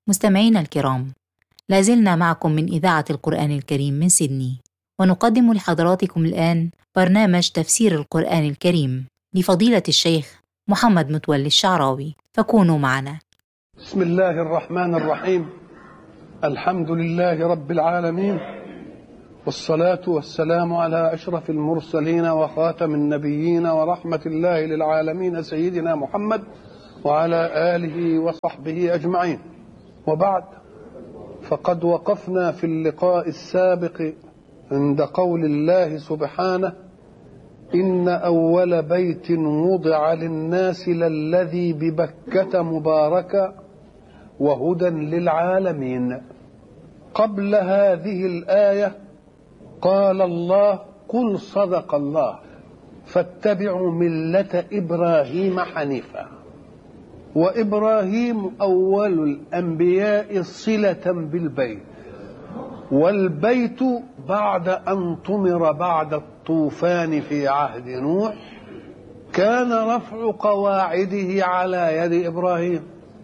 مستمعينا الكرام لازلنا معكم من إذاعة القرآن الكريم من سيدني ونقدم لحضراتكم الآن برنامج تفسير القرآن الكريم لفضيلة الشيخ محمد متولي الشعراوي فكونوا معنا بسم الله الرحمن الرحيم الحمد لله رب العالمين والصلاة والسلام على أشرف المرسلين وخاتم النبيين ورحمة الله للعالمين سيدنا محمد وعلى آله وصحبه أجمعين وبعد فقد وقفنا في اللقاء السابق عند قول الله سبحانه إن أول بيت وضع للناس للذي ببكة مباركا وهدى للعالمين قبل هذه الآية قال الله قل صدق الله فاتبعوا ملة إبراهيم حنيفا وإبراهيم أول الأنبياء صلة بالبيت والبيت بعد أن طمر بعد الطوفان في عهد نوح كان رفع قواعده على يد إبراهيم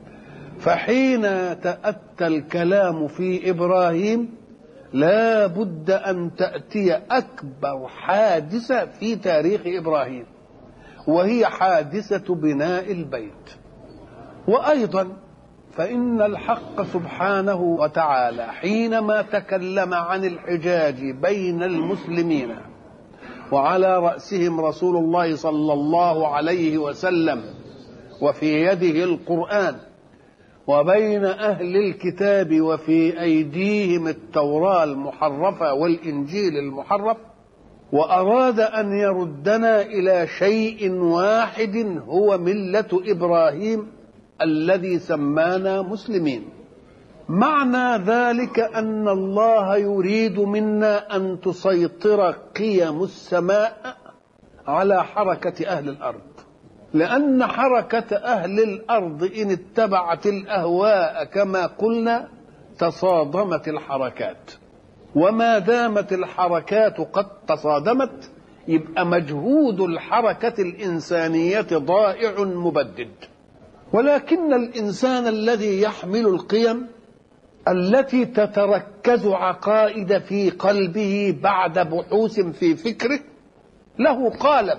فحين تأتى الكلام في إبراهيم لا بد أن تأتي أكبر حادثة في تاريخ إبراهيم وهي حادثة بناء البيت وأيضا فإن الحق سبحانه وتعالى حينما تكلم عن الحجاج بين المسلمين وعلى رأسهم رسول الله صلى الله عليه وسلم وفي يده القرآن وبين أهل الكتاب وفي أيديهم التوراة المحرفة والإنجيل المحرف وأراد أن يردنا إلى شيء واحد هو ملة إبراهيم الذي سمانا مسلمين معنى ذلك أن الله يريد منا أن تسيطر قيم السماء على حركة أهل الأرض لأن حركة أهل الأرض إن اتبعت الأهواء كما قلنا تصادمت الحركات وما دامت الحركات قد تصادمت يبقى مجهود الحركة الإنسانية ضائع مبدد ولكن الإنسان الذي يحمل القيم التي تتركز عقائد في قلبه بعد بحوث في فكره له قالب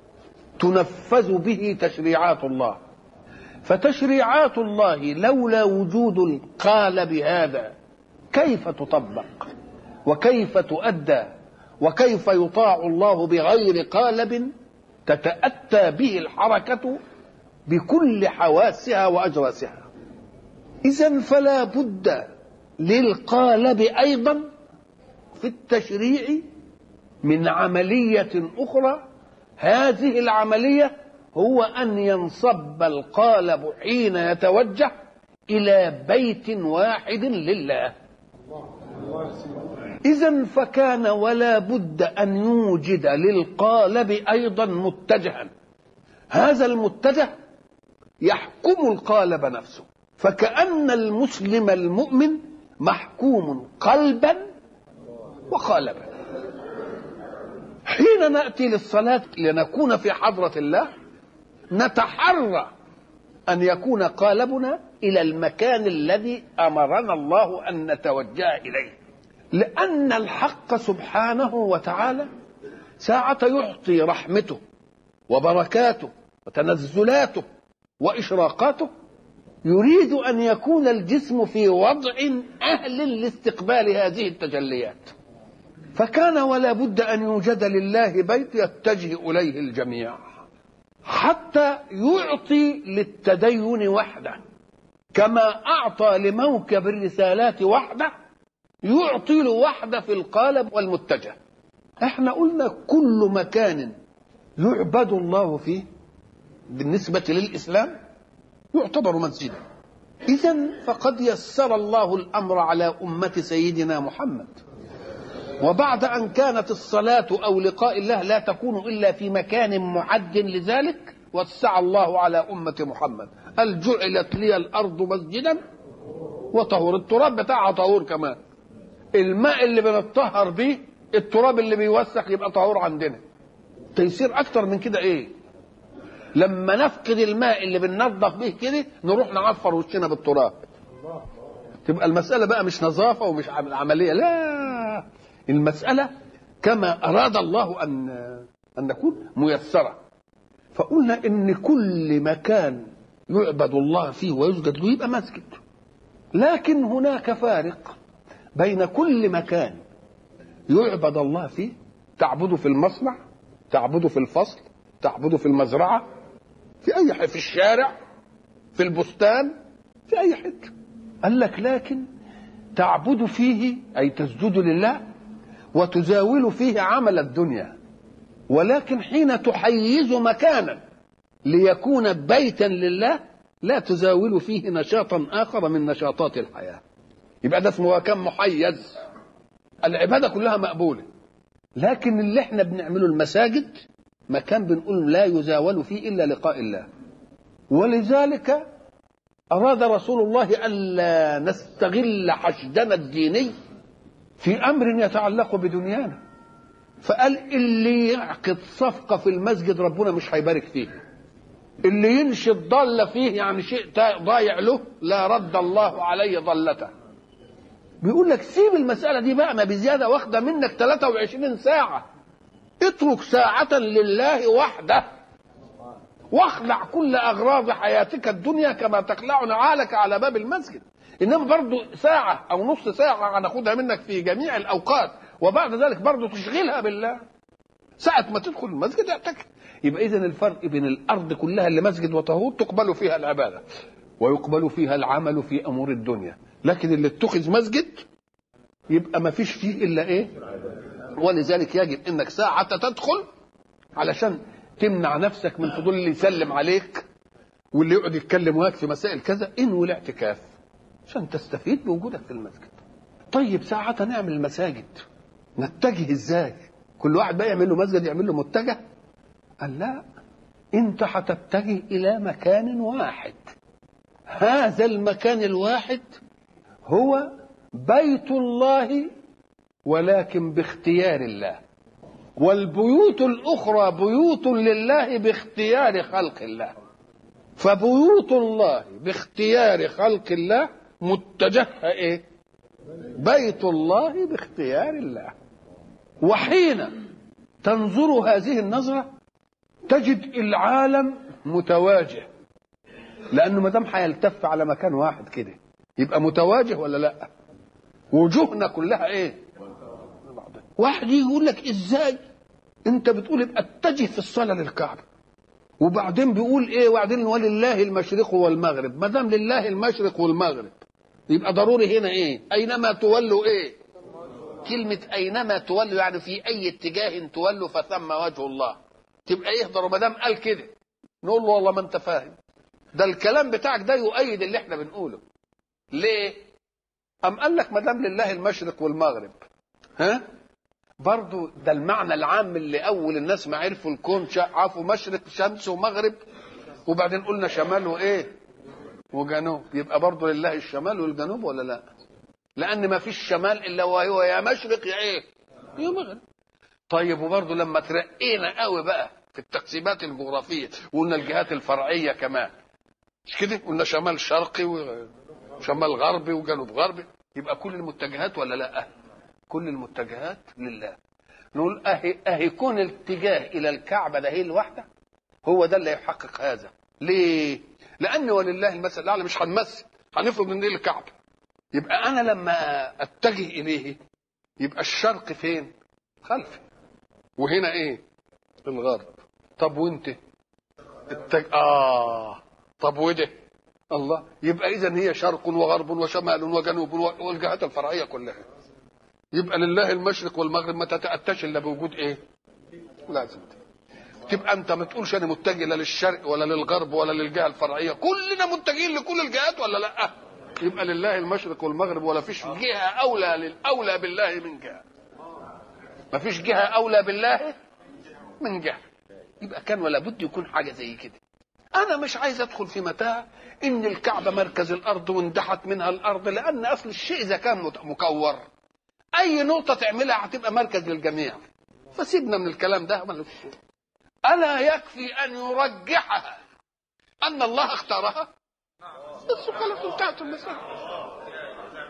تنفذ به تشريعات الله فتشريعات الله لولا وجود القالب هذا كيف تطبق وكيف تؤدى وكيف يطاع الله بغير قالب تتأتى به الحركة بكل حواسها وأجراسها إذا فلا بد للقالب أيضا في التشريع من عملية أخرى هذه العملية هو أن ينصب القالب حين يتوجه إلى بيت واحد لله إذا فكان ولا بد أن يوجد للقالب أيضا متجها هذا المتجه يحكم القالب نفسه فكأن المسلم المؤمن محكوم قلبا وقالبا حين ناتي للصلاه لنكون في حضره الله نتحرى ان يكون قالبنا الى المكان الذي امرنا الله ان نتوجه اليه لان الحق سبحانه وتعالى ساعه يعطي رحمته وبركاته وتنزلاته واشراقاته يريد ان يكون الجسم في وضع اهل لاستقبال هذه التجليات فكان ولا بد ان يوجد لله بيت يتجه اليه الجميع حتى يعطي للتدين وحده كما اعطى لموكب الرسالات وحده يعطي له وحده في القالب والمتجه احنا قلنا كل مكان يعبد الله فيه بالنسبه للاسلام يعتبر مسجدا اذا فقد يسر الله الامر على امه سيدنا محمد وبعد أن كانت الصلاة أو لقاء الله لا تكون إلا في مكان معد لذلك وسع الله على أمة محمد قال جعلت لي الأرض مسجدا وطهور التراب بتاعها طهور كمان الماء اللي بنطهر بيه التراب اللي بيوسخ يبقى طهور عندنا تيسير أكتر من كده إيه لما نفقد الماء اللي بننظف به كده نروح نعفر وشنا بالتراب تبقى المسألة بقى مش نظافة ومش عم- عملية لا المسألة كما أراد الله أن أن نكون ميسرة فقلنا إن كل مكان يعبد الله فيه ويسجد له يبقى مسجد لكن هناك فارق بين كل مكان يعبد الله فيه تعبده في المصنع تعبده في الفصل تعبده في المزرعة في أي حته في الشارع في البستان في أي حتة قال لك لكن تعبد فيه أي تسجد لله وتزاول فيه عمل الدنيا ولكن حين تحيز مكانا ليكون بيتا لله لا تزاول فيه نشاطا آخر من نشاطات الحياة يبقى ده اسمه مكان محيز العبادة كلها مقبولة لكن اللي احنا بنعمله المساجد مكان بنقول لا يزاول فيه إلا لقاء الله ولذلك أراد رسول الله ألا نستغل حشدنا الديني في أمر يتعلق بدنيانا فقال اللي يعقد صفقة في المسجد ربنا مش هيبارك فيه اللي ينشد ضالة فيه يعني شيء تا- ضايع له لا رد الله عليه ضلته بيقول لك سيب المسألة دي بقى ما بزيادة واخدة منك 23 ساعة اترك ساعة لله وحده واخلع كل أغراض حياتك الدنيا كما تخلع نعالك على باب المسجد إنما برضو ساعة أو نص ساعة هناخدها منك في جميع الأوقات وبعد ذلك برضو تشغلها بالله ساعة ما تدخل المسجد اعتكف يبقى إذا الفرق بين الأرض كلها اللي مسجد وطهور تقبل فيها العبادة ويقبل فيها العمل في أمور الدنيا لكن اللي اتخذ مسجد يبقى ما فيش فيه إلا إيه ولذلك يجب إنك ساعة تدخل علشان تمنع نفسك من فضول اللي يسلم عليك واللي يقعد يتكلم وياك في مسائل كذا انوي الاعتكاف عشان تستفيد بوجودك في المسجد طيب ساعة نعمل المساجد نتجه ازاي كل واحد بقى يعمل له مسجد يعمل له متجه قال لا انت هتتجه الى مكان واحد هذا المكان الواحد هو بيت الله ولكن باختيار الله والبيوت الاخرى بيوت لله باختيار خلق الله فبيوت الله باختيار خلق الله متجهه ايه بيت الله باختيار الله وحين تنظر هذه النظره تجد العالم متواجه لانه ما دام هيلتف على مكان واحد كده يبقى متواجه ولا لا وجوهنا كلها ايه واحد يجي يقول لك ازاي انت بتقول ابقى اتجه في الصلاه للكعبه وبعدين بيقول ايه وبعدين ولله المشرق والمغرب ما دام لله المشرق والمغرب يبقى ضروري هنا ايه اينما تولوا ايه كلمة أينما تولوا يعني في أي اتجاه تولوا فثم وجه الله تبقى يهدر ما دام قال كده نقول له والله ما أنت فاهم ده الكلام بتاعك ده يؤيد اللي احنا بنقوله ليه؟ أم قال لك ما دام لله المشرق والمغرب ها؟ برضو ده المعنى العام اللي أول الناس ما عرفوا الكون شا- عرفوا مشرق شمس ومغرب وبعدين قلنا شمال وإيه؟ وجنوب يبقى برضو لله الشمال والجنوب ولا لا؟ لان ما فيش شمال الا وهو يا مشرق يا ايه يا مغرب طيب وبرضه لما ترقينا قوي بقى في التقسيمات الجغرافيه وقلنا الجهات الفرعيه كمان مش كده قلنا شمال شرقي وشمال غربي وجنوب غربي يبقى كل المتجهات ولا لا كل المتجهات لله نقول اهي اهي كون الاتجاه الى الكعبه ده هي الواحده هو ده اللي يحقق هذا ليه لان ولله المثل الاعلى مش هنمثل هنفرض ان دي الكعبه يبقى انا لما اتجه اليه يبقى الشرق فين خلفي وهنا ايه الغرب طب وانت التج... اه طب وده الله يبقى اذا هي شرق وغرب وشمال وجنوب والجهات الفرعيه كلها يبقى لله المشرق والمغرب ما تتاتاش الا بوجود ايه لازم تبقى انت ما تقولش انا متجه لا للشرق ولا للغرب ولا للجهه الفرعيه كلنا متجهين لكل الجهات ولا لا يبقى لله المشرق والمغرب ولا فيش جهه اولى للاولى بالله من جهه ما فيش جهه اولى بالله من جهه يبقى كان ولا بد يكون حاجه زي كده انا مش عايز ادخل في متاع ان الكعبه مركز الارض واندحت منها الارض لان اصل الشيء اذا كان مت- مكور اي نقطه تعملها هتبقى مركز للجميع فسيبنا من الكلام ده ملوش الا يكفي ان يرجحها ان الله اختارها بس خلاص انتهت المسألة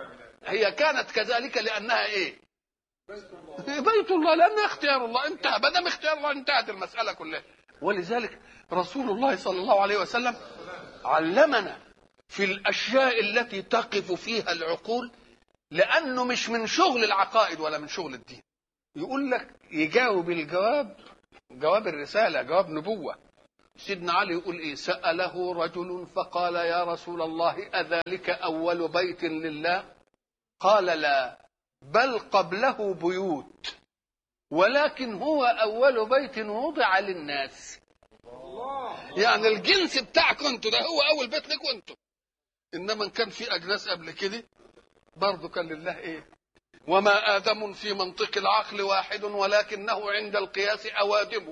هي كانت كذلك لانها ايه بيت الله لانها اختيار الله انتهى ما دام اختيار الله انتهت المساله كلها ولذلك رسول الله صلى الله عليه وسلم علمنا في الاشياء التي تقف فيها العقول لانه مش من شغل العقائد ولا من شغل الدين يقول لك يجاوب الجواب جواب الرساله جواب نبوه سيدنا علي يقول ايه ساله رجل فقال يا رسول الله اذلك اول بيت لله قال لا بل قبله بيوت ولكن هو اول بيت وضع للناس يعني الجنس بتاعكم انتوا ده هو اول بيت لكم انتوا انما ان كان في اجناس قبل كده برضه كان لله ايه وما ادم في منطق العقل واحد ولكنه عند القياس اوادم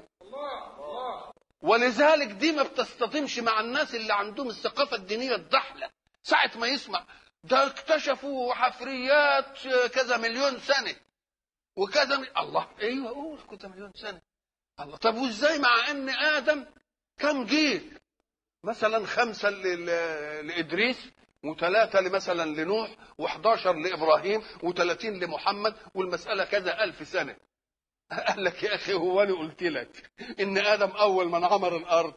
ولذلك دي ما بتصطدمش مع الناس اللي عندهم الثقافه الدينيه الضحله ساعه ما يسمع ده اكتشفوا حفريات كذا مليون سنه وكذا من... الله ايوه قول كذا مليون سنه الله طب وازاي مع ان ادم كم جيل مثلا خمسه ل... لادريس وثلاثة مثلا لنوح و11 لإبراهيم و30 لمحمد والمسألة كذا ألف سنة قال لك يا أخي هو أنا قلت لك إن آدم أول من عمر الأرض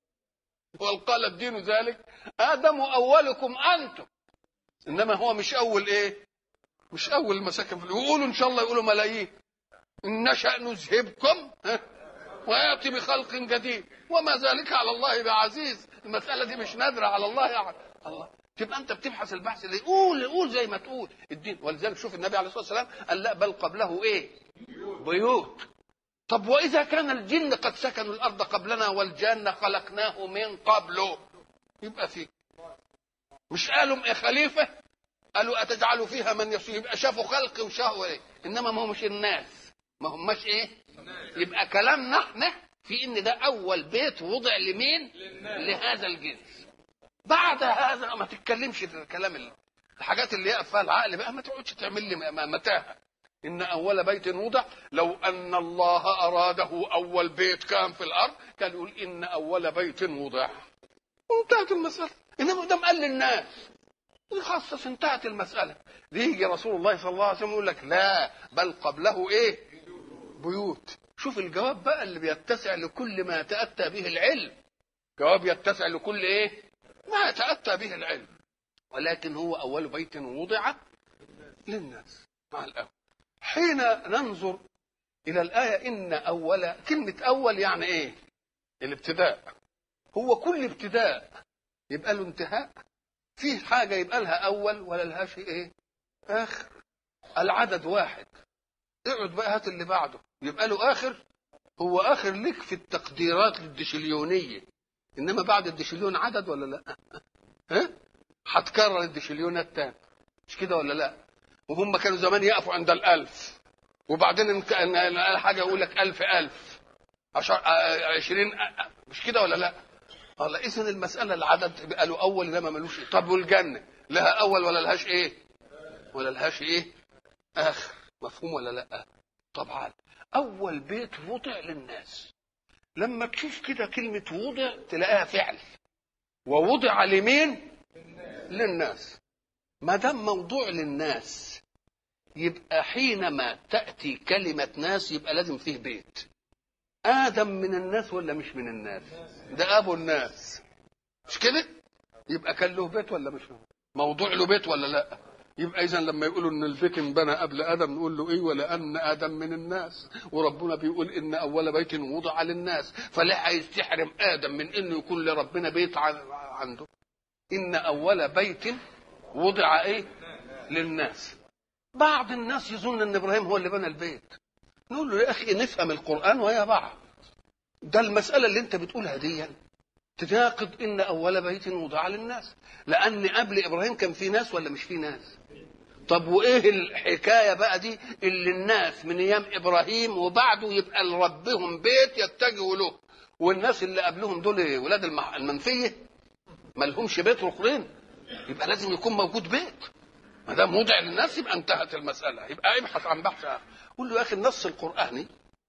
وقال الدين ذلك آدم أولكم أنتم إنما هو مش أول إيه مش أول مساكن في يقولوا إن شاء الله يقولوا ملايين إن نشأ نذهبكم ويأتي بخلق جديد وما ذلك على الله بعزيز المسألة دي مش نادرة على الله يعني الله تبقى انت بتبحث البحث اللي قول قول زي ما تقول الدين ولذلك شوف النبي عليه الصلاه والسلام قال لا بل قبله ايه بيوت طب واذا كان الجن قد سكنوا الارض قبلنا والجان خلقناه من قبله يبقى في مش قالوا ايه خليفه قالوا اتجعل فيها من يصيب يبقى شافوا خلق وشافوا ايه انما ما هو مش الناس ما هماش ايه يبقى كلامنا احنا في ان ده اول بيت وضع لمين لهذا الجنس بعد هذا ما تتكلمش في الكلام الحاجات اللي يقف فيها العقل بقى ما تقعدش تعمل لي متاهه ان اول بيت وضع لو ان الله اراده اول بيت كان في الارض كان يقول ان اول بيت وضع وانتهت المساله انما ده قال للناس خصص انتهت المساله يجي رسول الله صلى الله عليه وسلم يقول لك لا بل قبله ايه بيوت شوف الجواب بقى اللي بيتسع لكل ما يتاتى به العلم جواب يتسع لكل ايه ما يتأتى به العلم ولكن هو أول بيت وضع للناس مع الأول حين ننظر إلى الآية إن أول كلمة أول يعني إيه الابتداء هو كل ابتداء يبقى له انتهاء في حاجة يبقى لها أول ولا لهاش إيه آخر العدد واحد اقعد بقى هات اللي بعده يبقى له آخر هو آخر لك في التقديرات الدشليونية انما بعد الدشليون عدد ولا لا ها هتكرر الدشليونات تاني مش كده ولا لا وهم كانوا زمان يقفوا عند الألف وبعدين حاجة يقول لك ألف ألف عشر عشرين مش كده ولا لا الله إذا المسألة العدد قالوا أول إنما ملوش إيه طب والجنة لها أول ولا لهاش إيه ولا لهاش إيه آخر مفهوم ولا لا طبعا أول بيت وضع للناس لما تشوف كده كلمة وضع تلاقيها فعل ووضع لمين؟ للناس ما دام موضوع للناس يبقى حينما تأتي كلمة ناس يبقى لازم فيه بيت آدم من الناس ولا مش من الناس؟ ده أبو الناس مش كده؟ يبقى كان له بيت ولا مش له؟ موضوع له بيت ولا لا؟ يبقى اذا لما يقولوا ان البيت انبنى قبل ادم نقول له ايه ولان ادم من الناس وربنا بيقول ان اول بيت وضع للناس فلا عايز تحرم ادم من انه يكون لربنا بيت عنده ان اول بيت وضع ايه للناس بعض الناس يظن ان ابراهيم هو اللي بنى البيت نقول له يا اخي نفهم القران ويا بعض ده المساله اللي انت بتقولها دي تناقض ان اول بيت وضع للناس لان قبل ابراهيم كان في ناس ولا مش في ناس طب وايه الحكايه بقى دي اللي الناس من ايام ابراهيم وبعده يبقى لربهم بيت يتجهوا له والناس اللي قبلهم دول ولاد المنفيه ما لهمش بيت ركنين يبقى لازم يكون موجود بيت ما دام وضع للناس يبقى انتهت المساله يبقى ابحث عن بحث قول له يا اخي النص القراني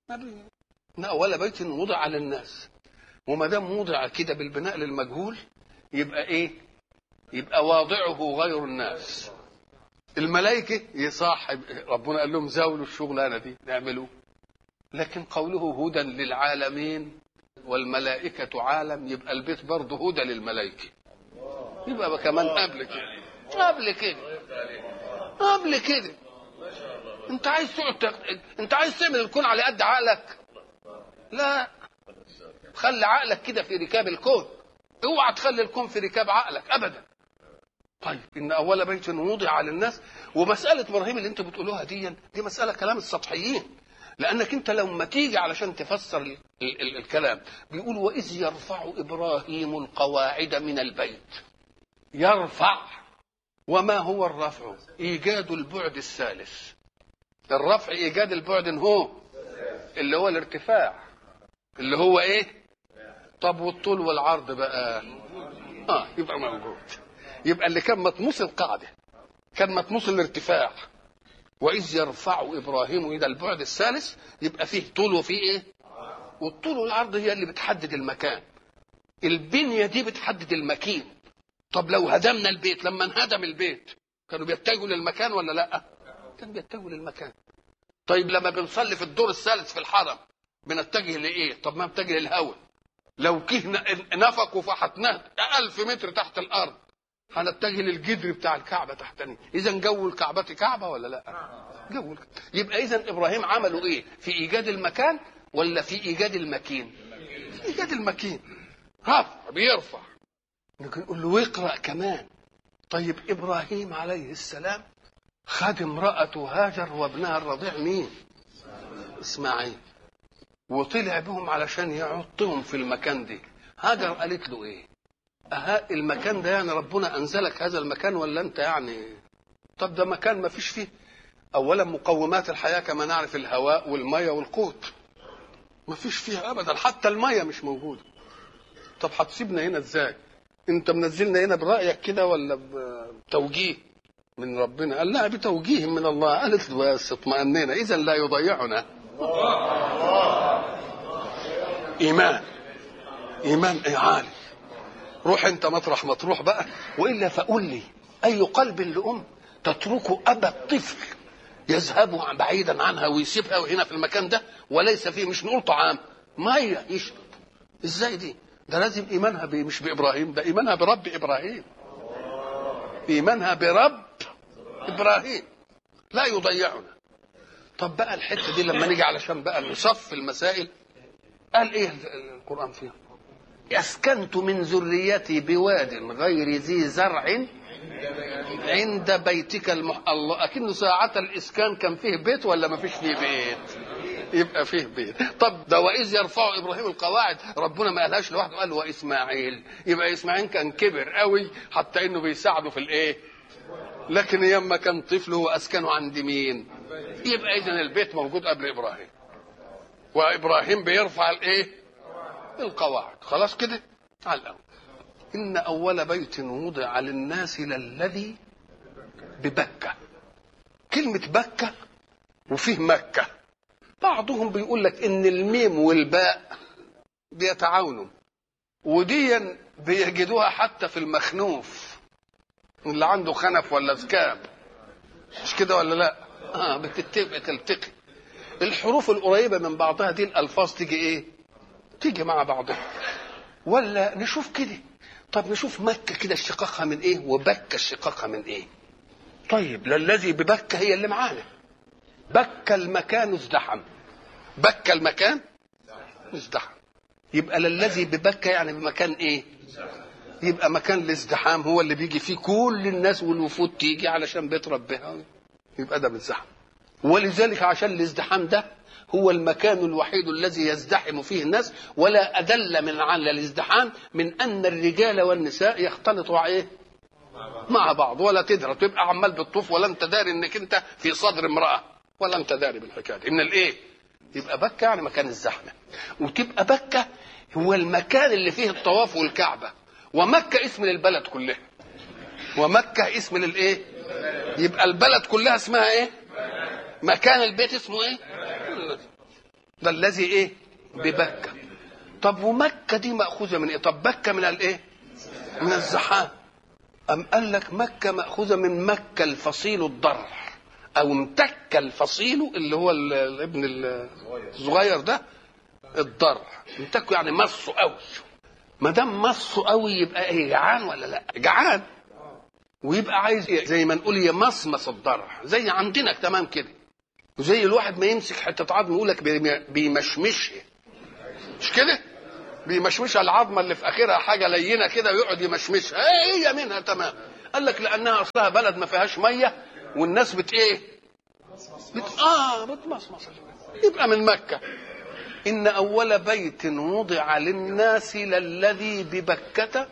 ان اول بيت وضع للناس وما دام وضع كده بالبناء للمجهول يبقى ايه يبقى واضعه غير الناس الملائكة يصاحب ربنا قال لهم زاولوا الشغلانة دي نعملوا لكن قوله هدى للعالمين والملائكة عالم يبقى البيت برضه هدى للملائكة يبقى بقى كمان قبل كده قبل كده قبل كده انت عايز تقعد تق- انت عايز تعمل الكون على قد عقلك لا خلي عقلك كده في ركاب الكون اوعى تخلي الكون في ركاب عقلك ابدا طيب ان اول بيت وضع للناس ومساله ابراهيم اللي انتوا بتقولوها دي دي مساله كلام السطحيين لانك انت لما تيجي علشان تفسر ال ال ال الكلام بيقول واذ يرفع ابراهيم القواعد من البيت يرفع وما هو الرفع ايجاد البعد الثالث الرفع ايجاد البعد هو اللي هو الارتفاع اللي هو ايه طب والطول والعرض بقى اه يبقى موجود يبقى اللي كان مطموس القاعده كان مطموس الارتفاع واذ يرفع ابراهيم الى البعد الثالث يبقى فيه طول وفيه ايه والطول والعرض هي اللي بتحدد المكان البنيه دي بتحدد المكين طب لو هدمنا البيت لما انهدم البيت كانوا بيتجهوا للمكان ولا لا كانوا بيتجهوا للمكان طيب لما بنصلي في الدور الثالث في الحرم بنتجه لايه طب ما نتجه للهواء لو كهنا نفق وفحتناه ألف متر تحت الأرض هنتجه للجدر بتاع الكعبة تحتني إذا جو الكعبة كعبة ولا لا جو الك- يبقى إذا إبراهيم عملوا إيه في إيجاد المكان ولا في إيجاد المكين في إيجاد المكين رفع بيرفع لكن نقول له اقرأ كمان طيب إبراهيم عليه السلام خد امرأته هاجر وابنها الرضيع مين إسماعيل وطلع بهم علشان يحطهم في المكان دي هاجر قالت له ايه أها المكان ده يعني ربنا انزلك هذا المكان ولا انت يعني طب ده مكان ما فيش فيه اولا مقومات الحياه كما نعرف الهواء والميه والقوت ما فيش فيها ابدا حتى الميه مش موجوده طب هتسيبنا هنا ازاي انت منزلنا هنا برايك كده ولا بتوجيه من ربنا قال لا بتوجيه من الله قالت له بس اطمأنينا اذا لا يضيعنا ايمان ايمان ايه عالي روح انت مطرح ما تروح بقى والا فقول لي اي قلب لام تترك ابا الطفل يذهب عن- بعيدا عنها ويسيبها وهنا في المكان ده وليس فيه مش نقول طعام ميه يشرب ازاي دي ده لازم ايمانها ب- مش بابراهيم ده ايمانها برب ابراهيم ايمانها برب ابراهيم لا يضيعنا طب بقى الحته دي لما نيجي علشان بقى نصف المسائل قال ايه القران فيها اسكنت من ذريتي بواد غير ذي زرع عند بيتك المح... الله اكنه ساعة الاسكان كان فيه بيت ولا ما فيش فيه بيت يبقى فيه بيت طب ده واذ يرفع ابراهيم القواعد ربنا ما قالهاش لوحده قال واسماعيل يبقى اسماعيل كان كبر قوي حتى انه بيساعده في الايه لكن يما كان طفل هو اسكنه عند مين يبقى اذا البيت موجود قبل ابراهيم وابراهيم بيرفع الايه القواعد خلاص كده على الاول ان اول بيت وضع للناس للذي ببكه كلمه بكه وفيه مكه بعضهم بيقول لك ان الميم والباء بيتعاونوا وديا بيجدوها حتى في المخنوف اللي عنده خنف ولا زكام مش كده ولا لا اه بتتفق تلتقي الحروف القريبه من بعضها دي الالفاظ تيجي ايه تيجي مع بعضها ولا نشوف كده طب نشوف مكه كده اشتقاقها من ايه وبكه اشتقاقها من ايه طيب للذي ببكه هي اللي معانا بكى المكان ازدحم بكى المكان ازدحم يبقى للذي ببكى يعني بمكان ايه يبقى مكان الازدحام هو اللي بيجي فيه كل الناس والوفود تيجي علشان بيت ربها يبقى ده بالزحم ولذلك عشان الازدحام ده هو المكان الوحيد الذي يزدحم فيه الناس ولا أدل من على الازدحام من أن الرجال والنساء يختلطوا ايه مع بعض ولا تدرى تبقى عمال بتطوف ولا انت داري انك انت في صدر امرأة ولا انت داري بالحكاية دي. ان الايه يبقى بكة يعني مكان الزحمة وتبقى بكة هو المكان اللي فيه الطواف والكعبة ومكة اسم للبلد كلها ومكة اسم للايه يبقى البلد كلها اسمها ايه مكان البيت اسمه ايه ده الذي ايه ببكة طب ومكة دي مأخوذة من ايه طب بكة من الايه من الزحام أم قال لك مكة مأخوذة من مكة الفصيل الضر أو امتك الفصيل اللي هو ال- الابن الصغير ده الضر امتكه يعني مصه قوي ما دام مصه قوي يبقى ايه جعان ولا لا جعان ويبقى عايز إيه؟ زي ما نقول يمصمص الضرع زي عندنا تمام كده وزي الواحد ما يمسك حته عظم يقول لك بيم- بيمشمشها مش كده بيمشمشها العظمه اللي في اخرها حاجه لينه كده ويقعد يمشمشها ايه هي منها تمام قال لك لانها اصلها بلد ما فيهاش ميه والناس بت ايه بت... اه بتمصمص يبقى من مكه ان اول بيت وضع للناس للذي ببكه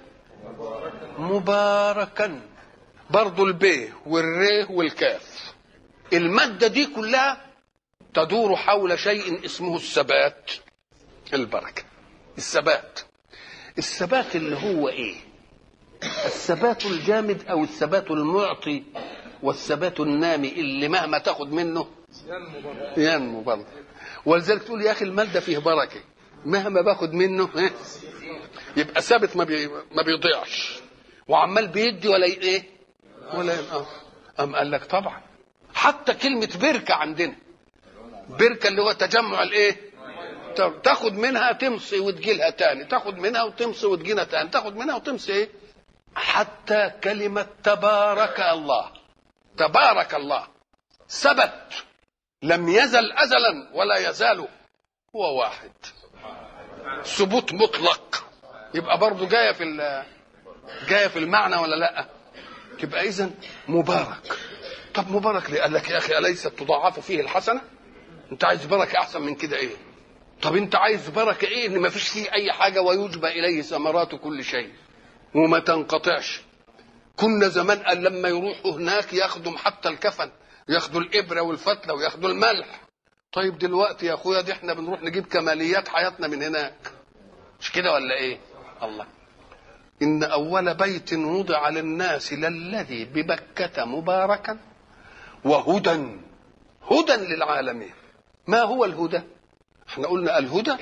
مباركا برضو البي والري والكاف المادة دي كلها تدور حول شيء اسمه الثبات البركة الثبات الثبات اللي هو ايه الثبات الجامد او الثبات المعطي والثبات النامي اللي مهما تاخد منه ينمو برضه ولذلك تقول يا اخي المال ده فيه بركه مهما باخد منه إيه؟ يبقى ثابت ما, بي... ما بيضيعش وعمال بيدي ولا ي- ايه ولا ينقص ام قال لك طبعا حتى كلمه بركه عندنا بركه اللي هو تجمع الايه تا- تاخد منها تمصي وتجيلها تاني تاخد منها وتمصي وتجيلها تاني تاخد منها وتمصي ايه حتى كلمه تبارك الله تبارك الله ثبت لم يزل ازلا ولا يزال هو واحد ثبوت مطلق يبقى برضه جايه في ال- جايه في المعنى ولا لا تبقى اذا مبارك طب مبارك ليه قال لك يا اخي اليست تضاعف فيه الحسنه انت عايز بركه احسن من كده ايه طب انت عايز بركه ايه ان ما فيش فيه اي حاجه ويجبى اليه ثمرات كل شيء وما تنقطعش كنا زمان قال لما يروحوا هناك ياخدوا حتى الكفن ياخدوا الابره والفتله وياخدوا الملح طيب دلوقتي يا اخويا دي احنا بنروح نجيب كماليات حياتنا من هناك مش كده ولا ايه الله ان اول بيت وضع للناس للذي ببكه مباركا وهدى هدى للعالمين ما هو الهدى احنا قلنا الهدى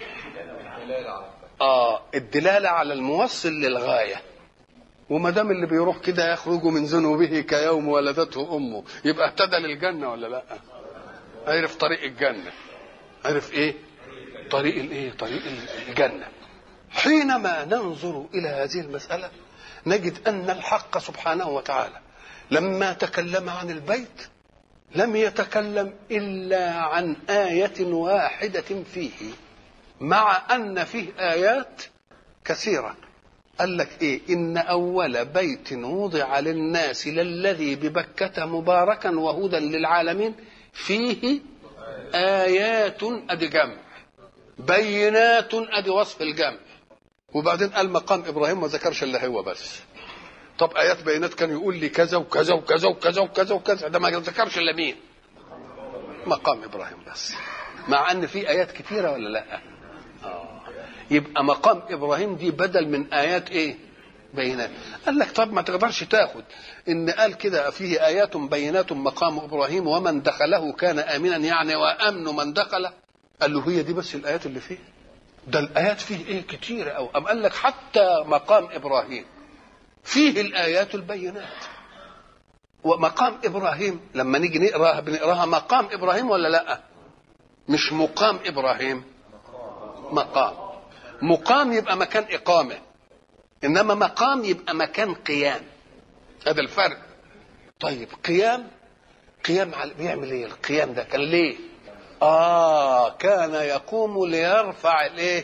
اه الدلاله على الموصل للغايه وما دام اللي بيروح كده يخرج من ذنوبه كيوم ولدته امه يبقى اهتدى للجنه ولا لا عرف طريق الجنه عرف ايه طريق الايه طريق الجنه حينما ننظر الى هذه المساله نجد ان الحق سبحانه وتعالى لما تكلم عن البيت لم يتكلم الا عن ايه واحده فيه مع ان فيه ايات كثيره قال لك ايه ان اول بيت وضع للناس للذي ببكه مباركا وهدى للعالمين فيه ايات ادي جمع بينات ادي وصف الجمع وبعدين قال مقام ابراهيم ما ذكرش الا هو بس طب ايات بينات كان يقول لي كذا وكذا وكذا وكذا وكذا وكذا ده ما ذكرش الا مين مقام ابراهيم بس مع ان في ايات كثيره ولا لا آه. يبقى مقام ابراهيم دي بدل من ايات ايه بينات قال لك طب ما تقدرش تاخد ان قال كده فيه ايات بينات مقام ابراهيم ومن دخله كان امنا يعني وامن من دخله قال له هي دي بس الايات اللي فيه ده الايات فيه ايه كتيره او ام قال لك حتى مقام ابراهيم فيه الايات البينات ومقام ابراهيم لما نيجي نقراها بنقراها مقام ابراهيم ولا لا مش مقام ابراهيم مقام مقام يبقى مكان اقامه انما مقام يبقى مكان قيام هذا الفرق طيب قيام قيام على بيعمل ايه القيام ده كان ليه اه كان يقوم ليرفع الايه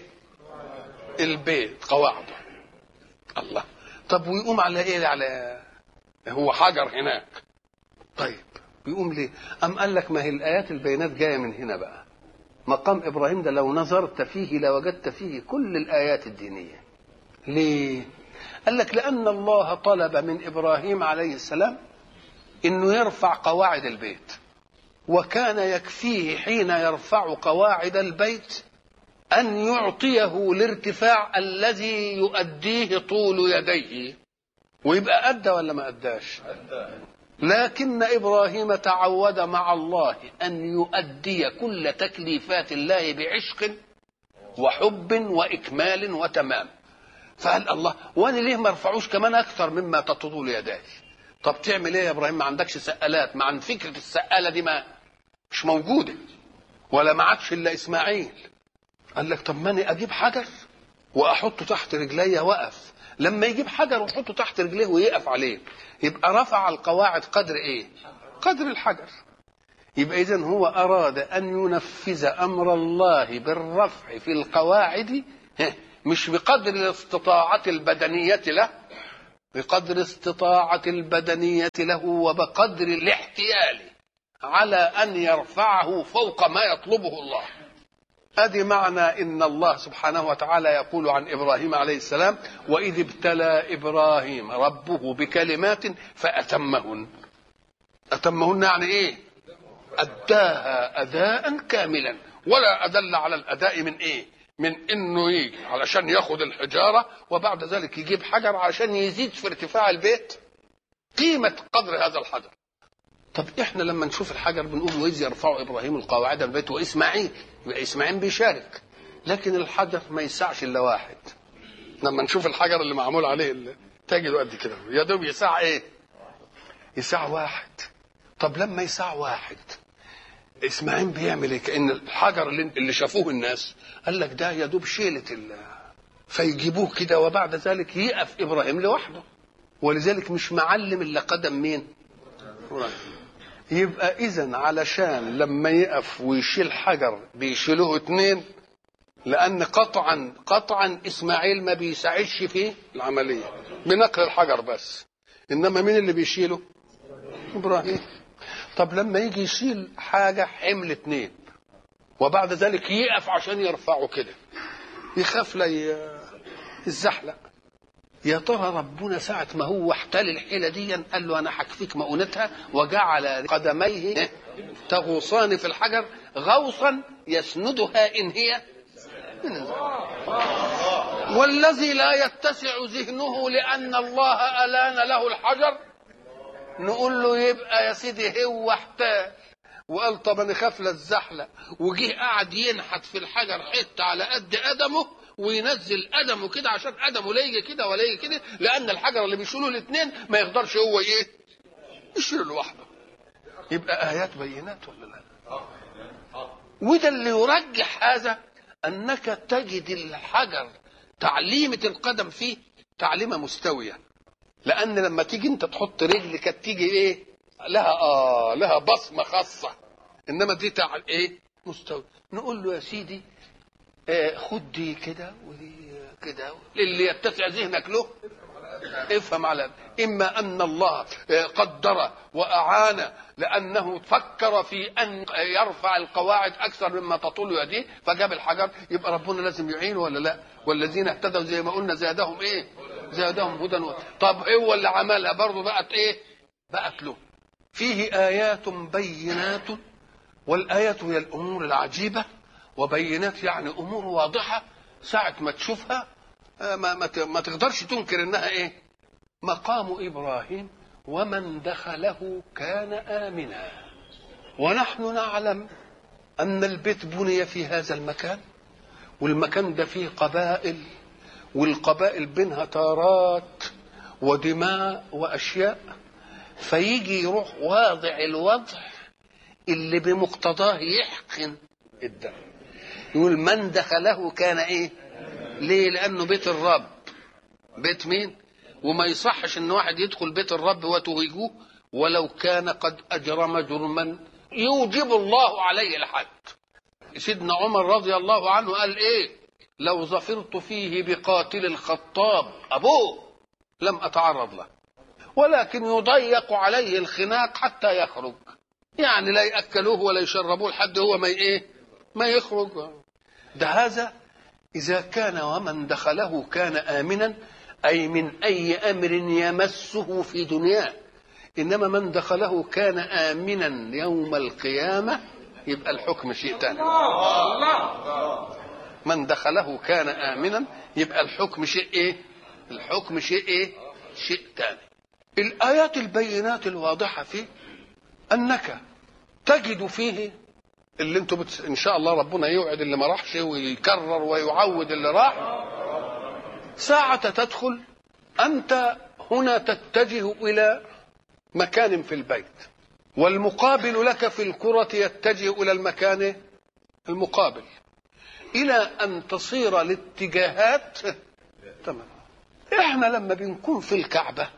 البيت قواعده الله طب ويقوم على ايه على هو حجر هناك طيب بيقوم ليه ام قال لك ما هي الايات البينات جايه من هنا بقى مقام ابراهيم ده لو نظرت فيه لوجدت فيه كل الايات الدينيه ليه قال لك لان الله طلب من ابراهيم عليه السلام انه يرفع قواعد البيت وكان يكفيه حين يرفع قواعد البيت ان يعطيه الارتفاع الذي يؤديه طول يديه ويبقى ادى ولا ما اداش لكن ابراهيم تعود مع الله ان يؤدي كل تكليفات الله بعشق وحب واكمال وتمام فقال الله وانا ليه ما ارفعوش كمان اكثر مما تطول يداي طب تعمل ايه يا ابراهيم ما عندكش سقالات مع ان فكره السقاله دي ما مش موجوده ولا ما عادش الا اسماعيل قال لك طب ماني اجيب حجر واحطه تحت رجلي واقف لما يجيب حجر ويحطه تحت رجليه ويقف عليه يبقى رفع القواعد قدر ايه قدر الحجر يبقى اذا هو اراد ان ينفذ امر الله بالرفع في القواعد مش بقدر الاستطاعة البدنية له بقدر استطاعة البدنية له وبقدر الاحتيال على أن يرفعه فوق ما يطلبه الله ادي معنى ان الله سبحانه وتعالى يقول عن ابراهيم عليه السلام واذ ابتلى ابراهيم ربه بكلمات فاتمهن اتمهن يعني ايه اداها اداء كاملا ولا ادل على الاداء من ايه من انه يجي علشان ياخد الحجاره وبعد ذلك يجيب حجر علشان يزيد في ارتفاع البيت قيمه قدر هذا الحجر طب احنا لما نشوف الحجر بنقول واذ يرفع ابراهيم القواعد من البيت واسماعيل يبقى اسماعيل بيشارك لكن الحجر ما يسعش الا واحد لما نشوف الحجر اللي معمول عليه اللي تجده قد كده يا دوب يسع ايه يسع واحد طب لما يسع واحد اسماعيل بيعمل ايه كان الحجر اللي, اللي شافوه الناس قال لك ده يا دوب شيله ال فيجيبوه كده وبعد ذلك يقف ابراهيم لوحده ولذلك مش معلم الا قدم مين إبراهيم. يبقى اذا علشان لما يقف ويشيل حجر بيشيلوه اتنين لان قطعا قطعا اسماعيل ما بيساعدش في العمليه بنقل الحجر بس انما مين اللي بيشيله ابراهيم طب لما يجي يشيل حاجه حمل اتنين وبعد ذلك يقف عشان يرفعه كده يخاف لا يتزحلق يا ترى ربنا ساعة ما هو احتل الحيلة دي قال له أنا هكفيك مؤونتها وجعل قدميه تغوصان في الحجر غوصا يسندها إن هي والذي لا يتسع ذهنه لأن الله ألان له الحجر نقول له يبقى يا سيدي هو احتاج وقال طب انا خاف الزحلق وجه قعد ينحت في الحجر حته على قد قدمه وينزل قدمه كده عشان قدمه لا يجي كده ولا يجي كده لان الحجر اللي بيشيله الاثنين ما يقدرش هو ايه يشيله لوحده يبقى ايات بينات ولا لا وده اللي يرجح هذا انك تجد الحجر تعليمه القدم فيه تعليمه مستويه لان لما تيجي انت تحط رجلك تيجي ايه لها اه لها بصمه خاصه انما دي تع... ايه مستوي نقول له يا سيدي آه خد دي كده ودي كده اللي يتسع ذهنك له افهم على اما ان الله قدر واعان لانه فكر في ان يرفع القواعد اكثر مما تطول يديه فجاب الحجر يبقى ربنا لازم يعينه ولا لا والذين اهتدوا زي ما قلنا زادهم ايه زادهم هدى و... طب هو اللي عملها برضه بقت ايه بقت له فيه ايات بينات والايات هي الامور العجيبه وبينات يعني امور واضحه ساعه ما تشوفها ما, ما, ما تقدرش تنكر انها ايه مقام ابراهيم ومن دخله كان امنا ونحن نعلم ان البيت بني في هذا المكان والمكان ده فيه قبائل والقبائل بينها تارات ودماء واشياء فيجي يروح واضع الوضع اللي بمقتضاه يحقن الدم يقول من دخله كان ايه ليه لانه بيت الرب بيت مين وما يصحش ان واحد يدخل بيت الرب وتهيجوه ولو كان قد اجرم جرما يوجب الله عليه الحد سيدنا عمر رضي الله عنه قال ايه لو ظفرت فيه بقاتل الخطاب ابوه لم اتعرض له ولكن يضيق عليه الخناق حتى يخرج يعني لا ياكلوه ولا يشربوه لحد هو ما ايه ما يخرج ده هذا إذا كان ومن دخله كان آمنا أي من أي أمر يمسه في دنياه إنما من دخله كان آمنا يوم القيامة يبقى الحكم شيء ثاني من دخله كان آمنا يبقى الحكم شيء إيه الحكم شيء إيه شيء ثاني الآيات البينات الواضحة فيه أنك تجد فيه اللي انتم بت... ان شاء الله ربنا يوعد اللي ما راحش ويكرر ويعود اللي راح ساعة تدخل أنت هنا تتجه إلى مكان في البيت والمقابل لك في الكرة يتجه إلى المكان المقابل إلى أن تصير الاتجاهات تمام إحنا لما بنكون في الكعبة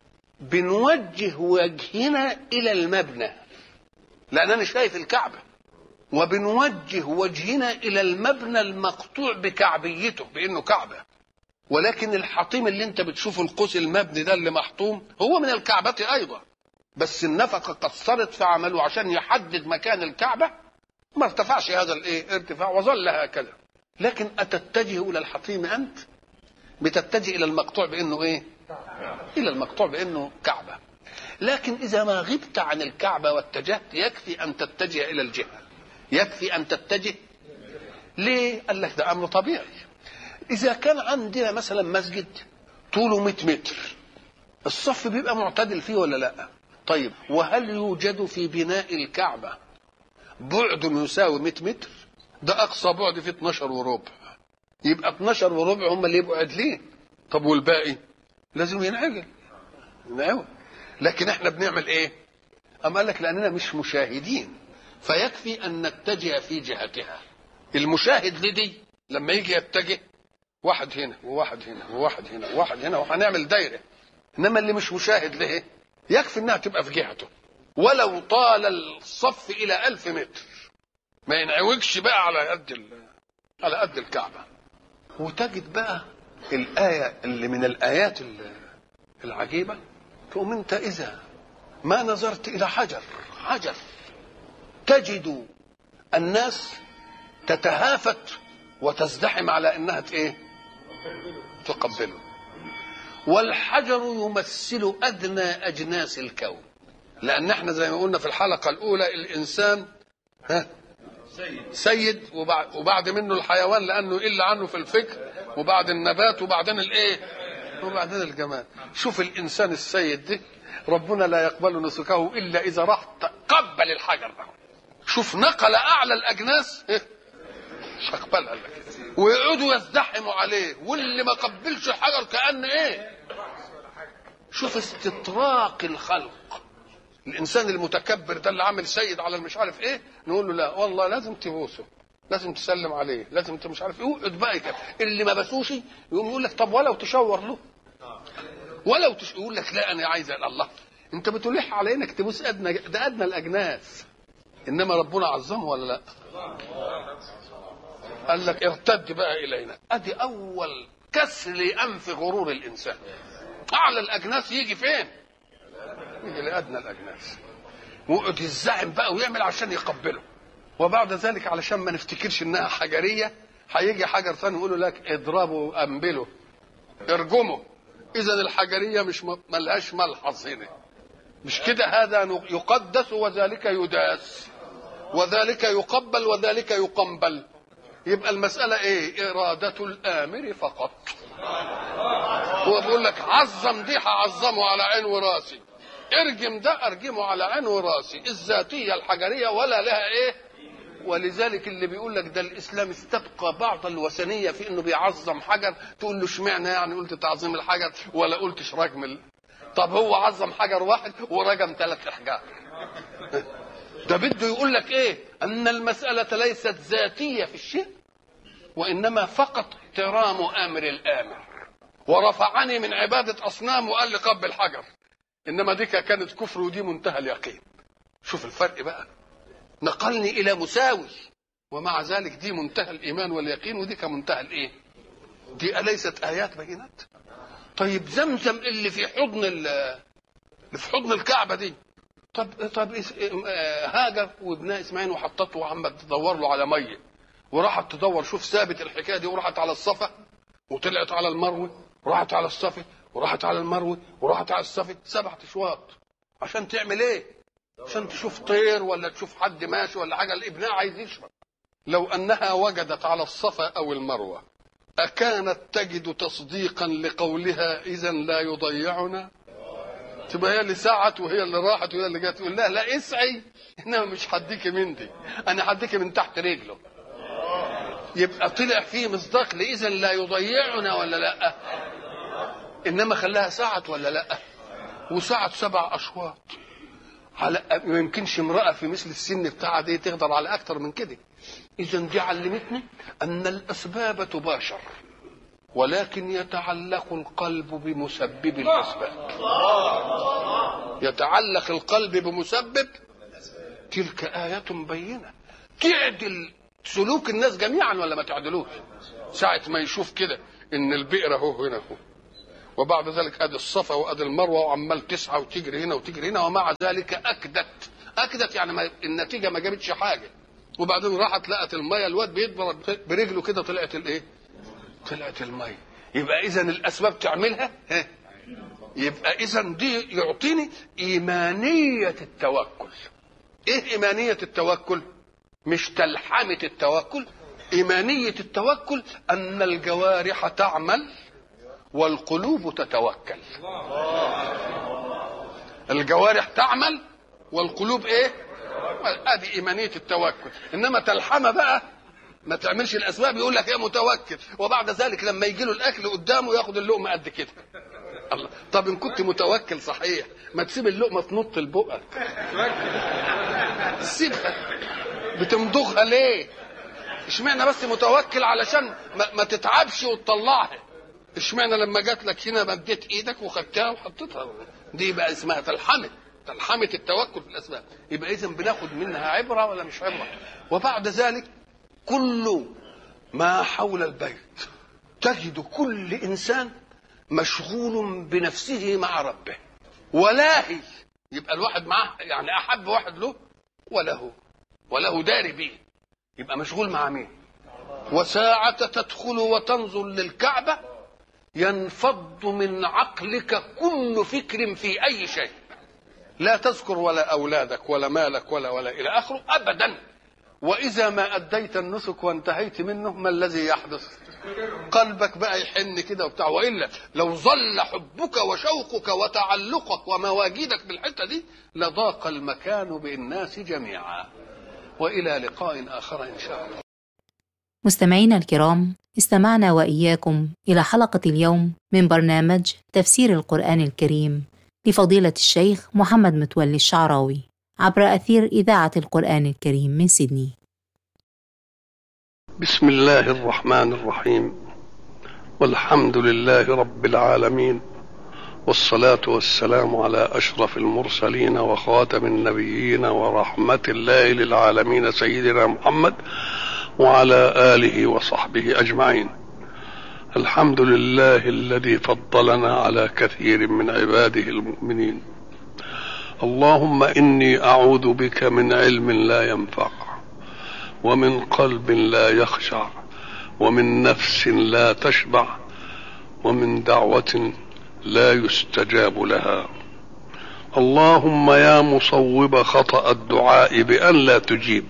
بنوجه وجهنا إلى المبنى لأنني شايف الكعبة وبنوجه وجهنا إلى المبنى المقطوع بكعبيته بأنه كعبة ولكن الحطيم اللي انت بتشوفه القوس المبني ده اللي محطوم هو من الكعبة أيضا بس النفقة قصرت في عمله عشان يحدد مكان الكعبة ما ارتفعش هذا الايه ارتفاع وظل هكذا لكن أتتجه إلى الحطيم أنت بتتجه إلى المقطوع بأنه إيه إلى المقطوع بأنه كعبة لكن إذا ما غبت عن الكعبة واتجهت يكفي أن تتجه إلى الجهة يكفي أن تتجه ليه؟ قال لك ده أمر طبيعي إذا كان عندنا مثلا مسجد طوله 100 متر الصف بيبقى معتدل فيه ولا لا طيب وهل يوجد في بناء الكعبة بعد يساوي 100 متر ده أقصى بعد فيه 12 وربع يبقى 12 وربع هم اللي يبقوا عادلين طب والباقي لازم ينعجل ينعجل لكن احنا بنعمل ايه أما قال لك لأننا مش مشاهدين فيكفي أن نتجه في جهتها المشاهد لدي لما يجي يتجه واحد هنا وواحد هنا وواحد هنا وواحد هنا وهنعمل دايره انما اللي مش مشاهد له يكفي انها تبقى في جهته ولو طال الصف الى ألف متر ما ينعوجش بقى على قد على قد الكعبه وتجد بقى الايه اللي من الايات العجيبه تقوم انت اذا ما نظرت الى حجر حجر تجد الناس تتهافت وتزدحم على انها ايه تقبله والحجر يمثل ادنى اجناس الكون لان احنا زي ما قلنا في الحلقه الاولى الانسان ها سيد وبعد, وبعد منه الحيوان لانه الا عنه في الفكر وبعد النبات وبعدين الايه وبعدين الجمال شوف الانسان السيد ده ربنا لا يقبل نسكه الا اذا راح قبل الحجر ده شوف نقل اعلى الاجناس مش هقبلها لك ويقعدوا يزدحموا عليه واللي ما قبلش الحجر كان ايه شوف استطراق الخلق الانسان المتكبر ده اللي عامل سيد على مش عارف ايه نقول له لا والله لازم تبوسه لازم تسلم عليه لازم انت مش عارف ايه يقعد بقى كده اللي ما بسوش يقوم يقول لك طب ولو تشاور له ولو تش... يقول لك لا انا عايز الله انت بتلح على انك تبوس ادنى ده ادنى الاجناس انما ربنا عظمه ولا لا قال لك ارتد بقى الينا ادي اول كسر لانف غرور الانسان اعلى الاجناس يجي فين يجي لادنى الاجناس ويقعد يزعم بقى ويعمل عشان يقبله وبعد ذلك علشان ما نفتكرش انها حجريه هيجي حجر ثاني يقول لك اضربه انبله ارجمه اذا الحجريه مش ملهاش ملحظ هنا مش كده هذا يقدس وذلك يداس وذلك يقبل وذلك يقنبل يبقى المسألة إيه؟ إرادة الآمر فقط. هو بيقول لك عظم دي هعظمه على عين وراسي. ارجم ده ارجمه على عين وراسي، الذاتية الحجرية ولا لها إيه؟ ولذلك اللي بيقول لك ده الإسلام استبقى بعض الوثنية في إنه بيعظم حجر، تقول له اشمعنى يعني قلت تعظيم الحجر ولا قلتش رجم ال... طب هو عظم حجر واحد ورجم ثلاث أحجار. ده بده يقول لك ايه ان المساله ليست ذاتيه في الشيء وانما فقط احترام امر الامر ورفعني من عباده اصنام وقال لي قبل حجر انما دي كانت كفر ودي منتهى اليقين شوف الفرق بقى نقلني الى مساوي ومع ذلك دي منتهى الايمان واليقين ودي كمنتهى الايه دي اليست ايات بينات طيب زمزم اللي في حضن اللي في حضن الكعبه دي طب طب هاجر وابنها اسماعيل وحطته وعمت تدور له على ميه وراحت تدور شوف ثابت الحكايه دي وراحت على الصفا وطلعت على المروه وراحت على الصفا وراحت على المروه وراحت على الصفا سبعة اشواط عشان تعمل ايه؟ عشان تشوف طير ولا تشوف حد ماشي ولا حاجه الابناء عايز يشرب لو انها وجدت على الصفا او المروه اكانت تجد تصديقا لقولها اذا لا يضيعنا تبقى هي اللي سعت وهي اللي راحت وهي اللي جت تقول لها لا اسعي انما مش هديكي من دي انا هديكي من تحت رجله يبقى طلع فيه مصداق لإذا لا يضيعنا ولا لا إنما خلاها ساعة ولا لا وساعة سبع أشواط على ما يمكنش امرأة في مثل السن بتاعها دي تقدر على أكتر من كده إذا دي علمتني أن الأسباب تباشر ولكن يتعلق القلب بمسبب الأسباب يتعلق القلب بمسبب تلك آية بينة تعدل سلوك الناس جميعا ولا ما تعدلوش ساعة ما يشوف كده إن البئر أهو هنا أهو وبعد ذلك ادي الصفا وادي المروه وعمال تسعى وتجري هنا وتجري هنا ومع ذلك اكدت اكدت يعني ما النتيجه ما جابتش حاجه وبعدين راحت لقت الميه الواد بيضرب برجله كده طلعت الايه؟ طلعت الميه يبقى اذا الاسباب تعملها ها يبقى اذا دي يعطيني ايمانيه التوكل ايه ايمانيه التوكل مش تلحمه التوكل ايمانيه التوكل ان الجوارح تعمل والقلوب تتوكل الجوارح تعمل والقلوب ايه ادي ايمانيه التوكل انما تلحمه بقى ما تعملش الاسباب يقول لك ايه متوكل وبعد ذلك لما يجي له الاكل قدامه ياخد اللقمه قد كده الله طب ان كنت متوكل صحيح ما تسيب اللقمه تنط لبقك سيبها بتمضغها ليه اشمعنى بس متوكل علشان ما, ما تتعبش وتطلعها اشمعنى لما جات لك هنا مديت ايدك وخدتها وحطيتها دي بقى اسمها تلحمه تلحمه التوكل في الاسباب يبقى اذا بناخد منها عبره ولا مش عبره وبعد ذلك كل ما حول البيت تجد كل انسان مشغول بنفسه مع ربه ولاهي يبقى الواحد معاه يعني احب واحد له وله وله داري بيه يبقى مشغول مع مين وساعة تدخل وتنظر للكعبة ينفض من عقلك كل فكر في اي شيء لا تذكر ولا اولادك ولا مالك ولا ولا الى اخره ابدا واذا ما اديت النسك وانتهيت منه ما الذي يحدث قلبك بقى يحن كده وبتاع والا لو ظل حبك وشوقك وتعلقك ومواجدك بالحته دي لضاق المكان بالناس جميعا والى لقاء اخر ان شاء الله مستمعينا الكرام استمعنا واياكم الى حلقه اليوم من برنامج تفسير القران الكريم لفضيله الشيخ محمد متولي الشعراوي عبر اثير اذاعه القران الكريم من سيدني بسم الله الرحمن الرحيم والحمد لله رب العالمين والصلاه والسلام على اشرف المرسلين وخاتم النبيين ورحمه الله للعالمين سيدنا محمد وعلى اله وصحبه اجمعين الحمد لله الذي فضلنا على كثير من عباده المؤمنين اللهم اني اعوذ بك من علم لا ينفع ومن قلب لا يخشع ومن نفس لا تشبع ومن دعوه لا يستجاب لها اللهم يا مصوب خطا الدعاء بان لا تجيب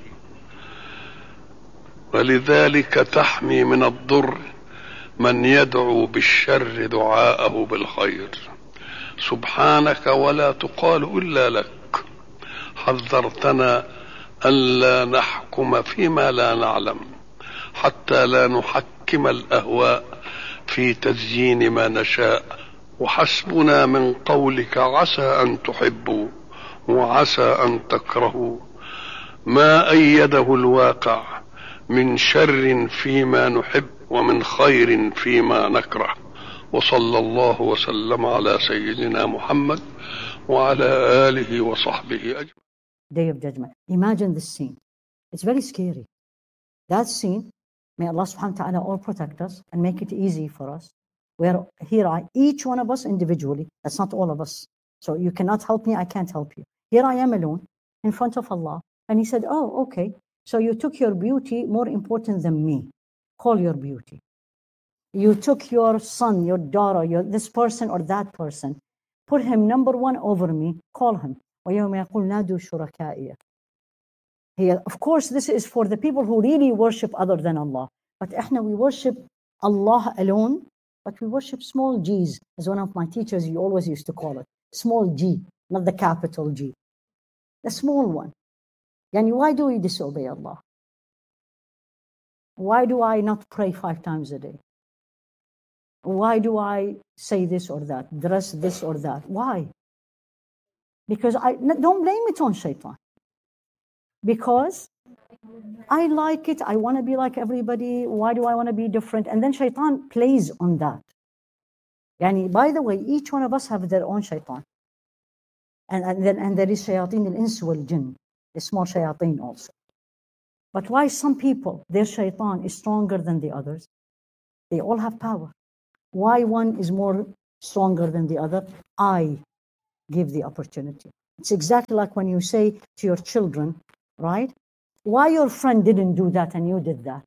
ولذلك تحمي من الضر من يدعو بالشر دعاءه بالخير سبحانك ولا تقال الا لك حذرتنا الا نحكم فيما لا نعلم حتى لا نحكم الاهواء في تزيين ما نشاء وحسبنا من قولك عسى ان تحبوا وعسى ان تكرهوا ما ايده الواقع من شر فيما نحب ومن خير فيما نكره وصلى الله وسلم على سيدنا محمد وعلى آله وصحبه أجمعين Day of Judgment. Imagine this scene. It's very scary. That scene, may Allah subhanahu wa ta'ala all protect us and make it easy for us. Where here I, each one of us individually, that's not all of us. So you cannot help me, I can't help you. Here I am alone in front of Allah. And He said, Oh, okay. So you took your beauty more important than me. Call your beauty. You took your son, your daughter, your this person or that person. Put him number one over me. Call him. ويوم يقول نادوا شركائي. Here, of course, this is for the people who really worship other than Allah. But احنا we worship Allah alone, but we worship small g's, as one of my teachers you always used to call it. Small g, not the capital G. The small one. Yani why do we disobey Allah? Why do I not pray five times a day? Why do I say this or that, dress this or that? Why? Because I don't blame it on shaitan. Because I like it, I want to be like everybody. Why do I want to be different? And then shaitan plays on that. Yani, by the way, each one of us have their own shaitan. And, and then and there is shayateen al-ins wal-jinn, the small shayateen also. But why some people, their shaitan is stronger than the others? They all have power. Why one is more stronger than the other? I give the opportunity. It's exactly like when you say to your children, right? Why your friend didn't do that and you did that?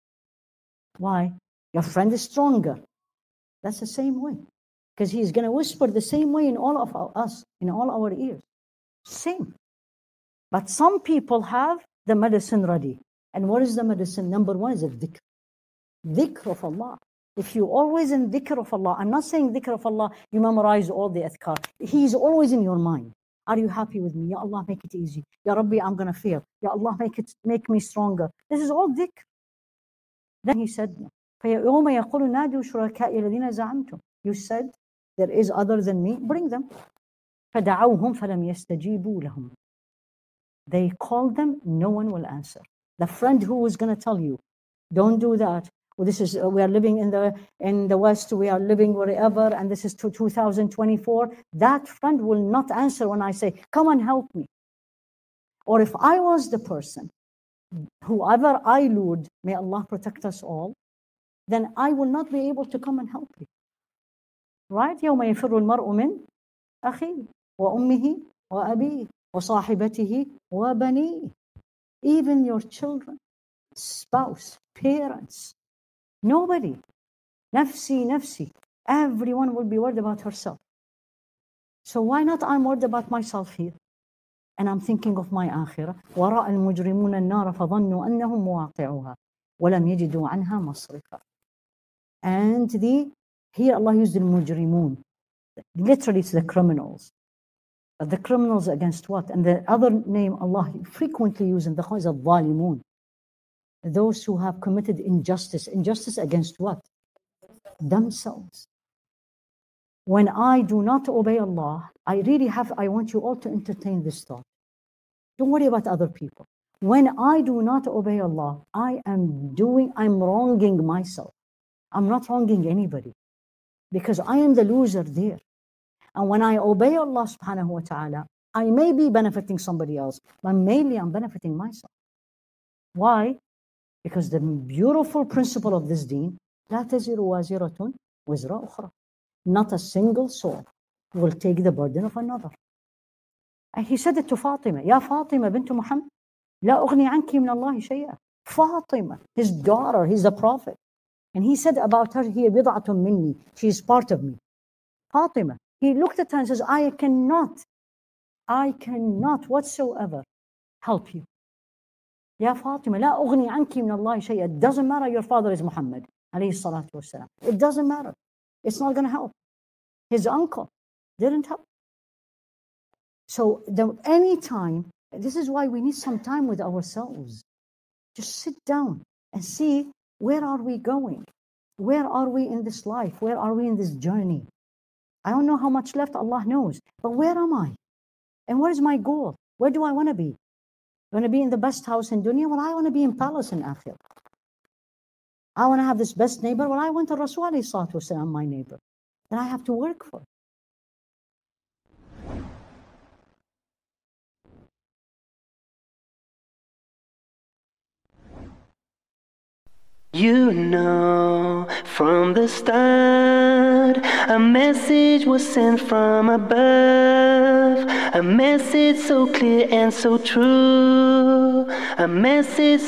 Why? Your friend is stronger. That's the same way. Because he's going to whisper the same way in all of our, us, in all our ears. Same. But some people have the medicine ready. And what is the medicine? Number one is a dhikr. Dhikr of Allah. If you always in dhikr of Allah, I'm not saying dhikr of Allah, you memorize all the adhkar. He's always in your mind. Are you happy with me? Ya Allah, make it easy. Ya Rabbi, I'm going to fail. Ya Allah, make it make me stronger. This is all dhikr. Then he said, فَيَوْمَ يَقُولُ نَادُوا شُرَكَائِي الَّذِينَ زَعَمْتُمْ You said, there is other than me, bring them. فَدَعَوْهُمْ فَلَمْ يَسْتَجِيبُوا لَهُمْ They called them, no one will answer. The friend who was going to tell you, don't do that. Well, this is we are living in the in the West. We are living wherever, and this is to 2024. That friend will not answer when I say, "Come and help me." Or if I was the person, whoever I lured, may Allah protect us all, then I will not be able to come and help you. Right? يوم يفر المرء من أخيه وأمه وأبيه وصاحبته وبنيه even your children, spouse, parents, nobody. Nafsi, nafsi. Everyone will be worried about herself. So why not I'm worried about myself here? And I'm thinking of my akhirah. وراء المجرمون النار فظنوا أنهم مواقعوها ولم يجدوا عنها مصرفا. And the here Allah used the mujrimun. Literally it's the criminals. the criminals against what? And the other name Allah frequently uses in the Quran is al Those who have committed injustice. Injustice against what? Themselves. When I do not obey Allah, I really have, I want you all to entertain this thought. Don't worry about other people. When I do not obey Allah, I am doing, I'm wronging myself. I'm not wronging anybody because I am the loser there. And when I obey Allah subhanahu wa ta'ala, I may be benefiting somebody else, but mainly I'm benefiting myself. Why? Because the beautiful principle of this deen, لا تزر وازرة وزر أخرى. Not a single soul will take the burden of another. And he said it to Fatima, يا فاطمة بنت محمد لا أغني عنك من الله شيئا. Fatima, his daughter, he's the prophet. And he said about her, هي بضعة مني. She is part of me. Fatima, he looked at her and says, I cannot, I cannot whatsoever help you. يا فاطمة لا أغني عنك من الله شيئا. It doesn't matter your father is Muhammad عليه الصلاة والسلام. It doesn't matter. It's not going to help. His uncle didn't help. So the, any time, this is why we need some time with ourselves. Just sit down and see where are we going? Where are we in this life? Where are we in this journey? I don't know how much left, Allah knows. But where am I? And what is my goal? Where do I want to be? I want to be in the best house in dunya? Well, I want to be in palace in Akhir. I want to have this best neighbor? Well, I want the Rasul والسلام, my neighbor. Then I have to work for it. You know from the start a message was sent from above. A message so clear and so true. A message